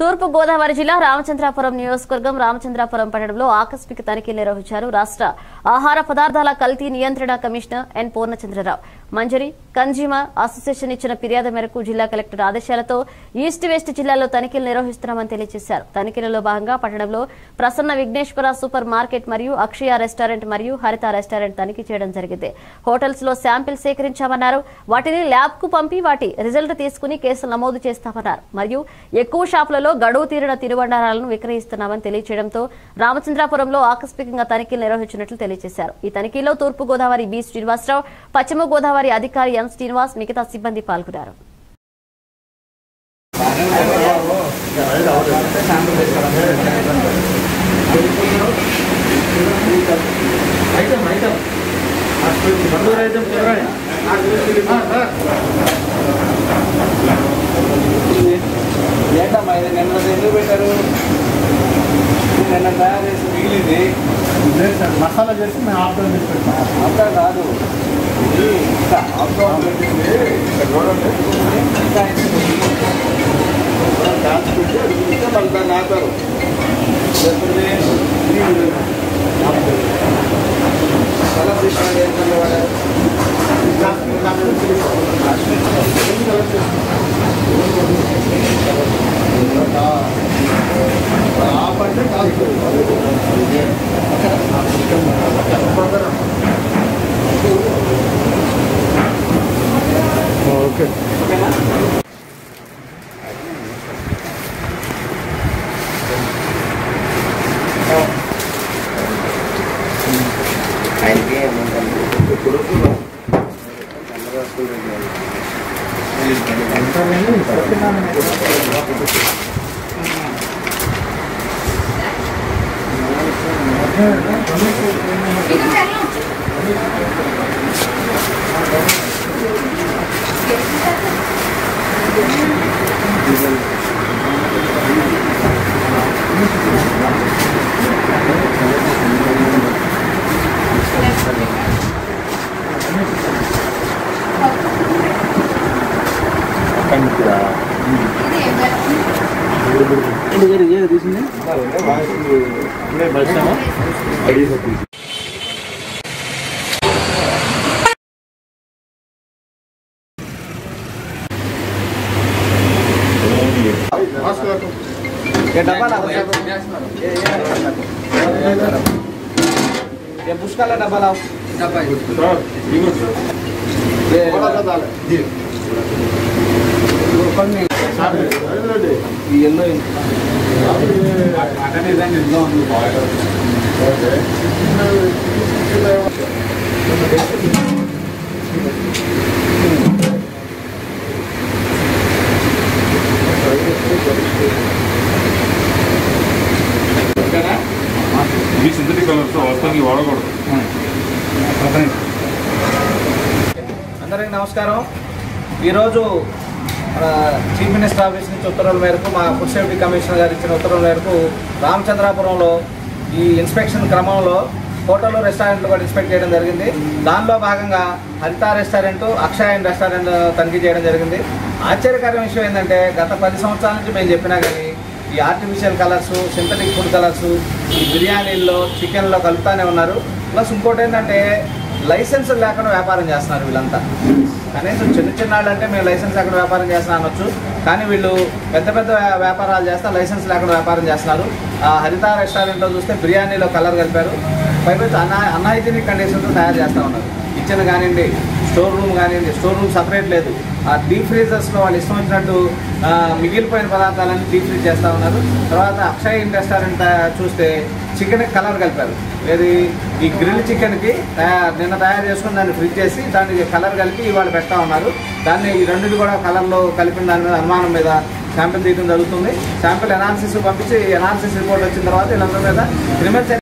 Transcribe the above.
తూర్పు గోదావరి జిల్లా రామచంద్రాపురం నియోజకవర్గం రామచంద్రాపురం పట్టణంలో ఆకస్మిక తనిఖీలు నిర్వహించారు రాష్ట్ర ఆహార పదార్థాల కల్తీ నియంత్రణ commissioner N Purnachandrarao Manjari consumer association ఇచ్చిన ఫిర్యాదు మేరకు జిల్లా కలెక్టర్ ఆదేశాలతో ఈస్ట్ వెస్ట్ జిల్లాలో తనిఖీలు నిర్వహిస్తున్నామని తెలియజేశారు తనిఖీలలో భాగంగా పట్టణంలో ప్రసన్న విఘ్నేశ్వర సూపర్ మార్కెట్ మరియు అక్షయ రెస్టారెంట్ మరియు హరిత రెస్టారెంట్ తనిఖీ చేయడం జరిగింది హోటల్స్ లో శాంపిల్ సేకరించామన్నారు వాటిని ల్యాబ్ కు పంపి వాటి రిజల్ట్ తీసుకుని కేసులు నమోదు చేస్తామన్నారు మరియు ఎక్కువ షాపులలో గడువు తీరిన తినుబండారాలను విక్రయిస్తున్నామని తెలియజేయడంతో రామచంద్రాపురంలో ఆకస్మికంగా తనిఖీలు నిర్వహించినట్లు తెలియజేశారు ఈ తనిఖీలో తూర్పు గోదావరి బి శ్రీనివాసరావు పశ్చిమ గోదావరి అధికారి ఎం శ్రీనివాస్ మిగతా సిబ్బంది పాల్గొన్నారు ఐటమ్ ఐటమ్ బందూరు ఐటమ్ చూడండి ఏంటమ్మా ఇది నిన్న ఎందుకు పెట్టారు ఇది నిన్న తయారు చేసి మిగిలింది లేదు సార్ మసాలా చేసి మేము ఆఫ్టర్ చేసి పెడతాం అంతా కాదు ఇది ఇంకా ఆఫ్టర్ పెట్టింది ఇక్కడ చూడండి ఇంకా ఇంకా మళ్ళీ దాన్ని ఆపారు ఎప్పుడు కలర్ తీసుకున్నాడు ఏం కలర్ వాడారు ఆపంటే కాదు ఓకే ఆయనకి ఏమంటారు కొడుకులు ये पुष्काला डब्बा लाओ ये ఈ ఎల్లో ఇవి సింథటిక్ కలర్స్ వాస్తవానికి వాడకూడదు అందరికీ నమస్కారం ఈరోజు మన చీఫ్ మినిస్టర్ ఆఫీస్ నుంచి ఉత్తర్వుల మేరకు మా ఫుడ్ సేఫ్టీ కమిషనర్ గారు ఇచ్చిన ఉత్తర్వుల మేరకు రామచంద్రాపురంలో ఈ ఇన్స్పెక్షన్ క్రమంలో హోటల్ రెస్టారెంట్లు కూడా ఇన్స్పెక్ట్ చేయడం జరిగింది దానిలో భాగంగా హరిత రెస్టారెంట్ అక్షయ రెస్టారెంట్ తనిఖీ చేయడం జరిగింది ఆశ్చర్యకరమైన విషయం ఏంటంటే గత పది సంవత్సరాల నుంచి మేము చెప్పినా కానీ ఈ artificial colours synthetic food colours ఈ బిర్యానీల్లో చికెన్లో కలుపుతానే ఉన్నారు ప్లస్ ఇంకోటి ఏంటంటే లైసెన్స్ లేకుండా వ్యాపారం చేస్తున్నారు వీళ్ళంతా కనీసం చిన్న చిన్న వాళ్ళు అంటే మేము లైసెన్స్ లేకుండా వ్యాపారం చేస్తున్నా అనొచ్చు కానీ వీళ్ళు పెద్ద పెద్ద వ్యా- వ్యాపారాలు చేస్తా లైసెన్స్ లేకుండా వ్యాపారం చేస్తున్నారు ఆ హరిత రెస్టారెంట్లో చూస్తే బిర్యానీలో కలర్ కలిపారు పైపెచ్చు అన్నా అన్హైజీనిక్ కండిషన్తో తయారు చేస్తూ ఉన్నారు కిచెన్ కానివ్వండి స్టోర్ రూమ్ కానివ్వండి స్టోర్ రూమ్ సపరేట్ లేదు ఆ డీప్ ఫ్రీజర్స్లో వాళ్ళు ఇష్టం వచ్చినట్టు ఆ, మిగిలిపోయిన పదార్థాలన్నీ డీప్ ఫ్రీజ్ చేస్తూ ఉన్నారు తర్వాత అక్షయ్ ఇన్ రెస్టారెంట్ ఆ, చూస్తే చికెన్ కలర్ కలిపారు ఏది ఈ గ్రిల్ చికెన్కి తయా- నిన్న తయారు చేసుకుని దాన్ని ఫ్రిడ్జ్ చేసి దానికి కలర్ కలిపి ఇవాళ పెడతా ఉన్నారు దాన్ని ఈ రెండింటి కూడా కలర్లో కలిపిన దాని మీద అనుమానం మీద శాంపిల్ తీయడం జరుగుతుంది శాంపిల్ ఎనాలిసిస్ పంపించి ఎనాలిసిస్ రిపోర్ట్ వచ్చిన తర్వాత వీళ్ళందరి మీద క్రిమినల్